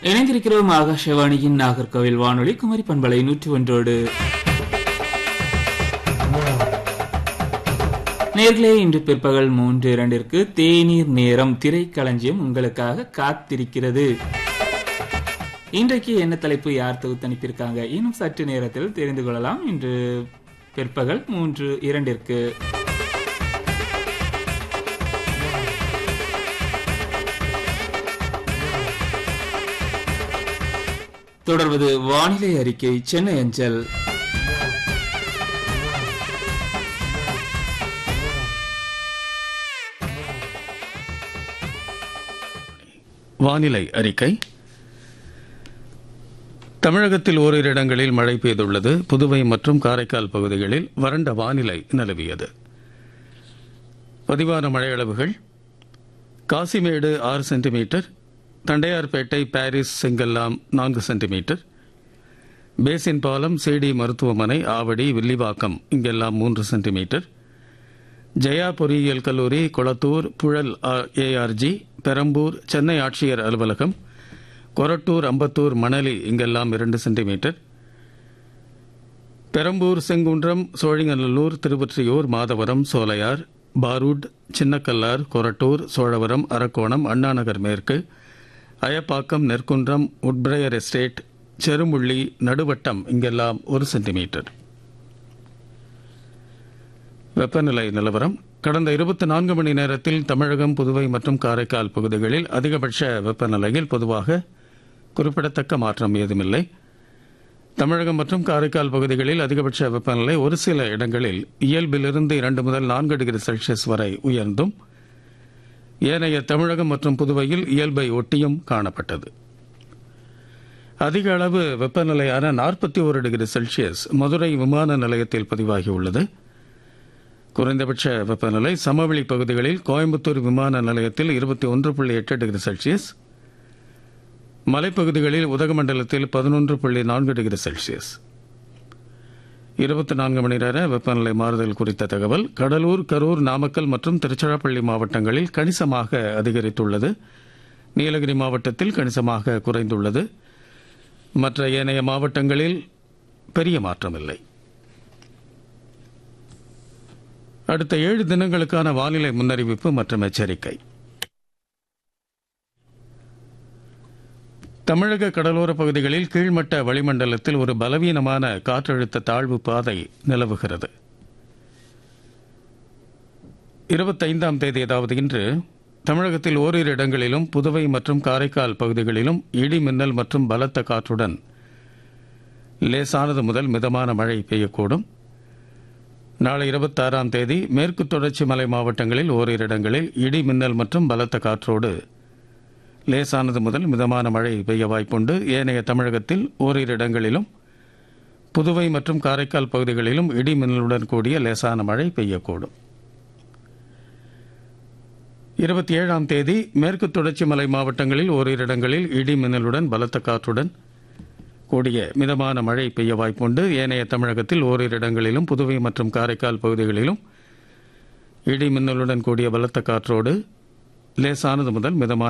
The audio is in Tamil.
இணைந்திருக்கிறோம் ஆகாஷவாணியின் நாகர்கோவில் வானொலி குமரி பண்பலை நூற்றி ஒன்றோடு நேர்களே இன்று பிற்பகல் மூன்று இரண்டிற்கு தேநீர் நேரம் திரைக்களஞ்சியம் உங்களுக்காக காத்திருக்கிறது இன்றைக்கு என்ன தலைப்பு யார் தொகுத்து அனுப்பியிருக்காங்க இன்னும் சற்று நேரத்தில் தெரிந்து கொள்ளலாம் இன்று பிற்பகல் மூன்று இரண்டிற்கு தொடர்வது வானிலை அறிக்கை சென்னை அஞ்சல் வானிலை அறிக்கை தமிழகத்தில் ஓரிரு இடங்களில் மழை பெய்துள்ளது புதுவை மற்றும் காரைக்கால் பகுதிகளில் வறண்ட வானிலை நிலவியது பதிவான மழையளவுகள் காசிமேடு ஆறு சென்டிமீட்டர் தண்டையார்பேட்டை பாரிஸ் செங்கல்லாம் நான்கு சென்டிமீட்டர் பேசின் பாலம் சிடி மருத்துவமனை ஆவடி வில்லிவாக்கம் இங்கெல்லாம் மூன்று சென்டிமீட்டர் ஜெயா பொறியியல் கல்லூரி கொளத்தூர் புழல் ஏஆர்ஜி பெரம்பூர் சென்னை ஆட்சியர் அலுவலகம் கொரட்டூர் அம்பத்தூர் மணலி இங்கெல்லாம் இரண்டு சென்டிமீட்டர் பெரம்பூர் செங்குன்றம் சோழிங்கநல்லூர் திருவொற்றியூர் மாதவரம் சோலையார் பாரூட் சின்னக்கல்லார் கொரட்டூர் சோழவரம் அரக்கோணம் அண்ணாநகர் மேற்கு அயப்பாக்கம் நெற்குன்றம் உட்பிரையர் எஸ்டேட் செருமுள்ளி நடுவட்டம் இங்கெல்லாம் ஒரு சென்டிமீட்டர் வெப்பநிலை நிலவரம் கடந்த இருபத்தி நான்கு மணி நேரத்தில் தமிழகம் புதுவை மற்றும் காரைக்கால் பகுதிகளில் அதிகபட்ச வெப்பநிலையில் பொதுவாக குறிப்பிடத்தக்க மாற்றம் ஏதுமில்லை தமிழகம் மற்றும் காரைக்கால் பகுதிகளில் அதிகபட்ச வெப்பநிலை ஒரு சில இடங்களில் இயல்பிலிருந்து இரண்டு முதல் நான்கு டிகிரி செல்சியஸ் வரை உயர்ந்தும் ஏனைய தமிழகம் மற்றும் புதுவையில் இயல்பை ஒட்டியும் காணப்பட்டது அதிக அளவு வெப்பநிலையான நாற்பத்தி ஒரு டிகிரி செல்சியஸ் மதுரை விமான நிலையத்தில் பதிவாகியுள்ளது குறைந்தபட்ச வெப்பநிலை சமவெளி பகுதிகளில் கோயம்புத்தூர் விமான நிலையத்தில் இருபத்தி ஒன்று புள்ளி எட்டு டிகிரி செல்சியஸ் மலைப்பகுதிகளில் உதகமண்டலத்தில் பதினொன்று புள்ளி நான்கு டிகிரி செல்சியஸ் இருபத்தி நான்கு மணி நேர வெப்பநிலை மாறுதல் குறித்த தகவல் கடலூர் கரூர் நாமக்கல் மற்றும் திருச்சிராப்பள்ளி மாவட்டங்களில் கணிசமாக அதிகரித்துள்ளது நீலகிரி மாவட்டத்தில் கணிசமாக குறைந்துள்ளது மற்ற ஏனைய மாவட்டங்களில் பெரிய மாற்றமில்லை அடுத்த ஏழு தினங்களுக்கான வானிலை முன்னறிவிப்பு மற்றும் எச்சரிக்கை தமிழக கடலோர பகுதிகளில் கீழ்மட்ட வளிமண்டலத்தில் ஒரு பலவீனமான காற்றழுத்த தாழ்வு பாதை நிலவுகிறது இருபத்தைந்தாம் தேதி அதாவது இன்று தமிழகத்தில் ஓரிரு இடங்களிலும் புதுவை மற்றும் காரைக்கால் பகுதிகளிலும் இடி மின்னல் மற்றும் பலத்த காற்றுடன் லேசானது முதல் மிதமான மழை பெய்யக்கூடும் நாளை இருபத்தாறாம் தேதி மேற்கு தொடர்ச்சி மலை மாவட்டங்களில் ஓரிரு இடங்களில் இடி மின்னல் மற்றும் பலத்த காற்றோடு லேசானது முதல் மிதமான மழை பெய்ய வாய்ப்புண்டு ஏனைய தமிழகத்தில் ஓரிரு இடங்களிலும் புதுவை மற்றும் காரைக்கால் பகுதிகளிலும் இடி மின்னலுடன் கூடிய லேசான மழை பெய்யக்கூடும் இருபத்தி ஏழாம் தேதி மேற்கு தொடர்ச்சி மலை மாவட்டங்களில் ஓரிரு இடங்களில் இடி மின்னலுடன் பலத்த காற்றுடன் கூடிய மிதமான மழை பெய்ய வாய்ப்புண்டு ஏனைய தமிழகத்தில் ஓரிரு இடங்களிலும் புதுவை மற்றும் காரைக்கால் பகுதிகளிலும் இடி மின்னலுடன் கூடிய பலத்த காற்றோடு லேசானது முதல் மிதமான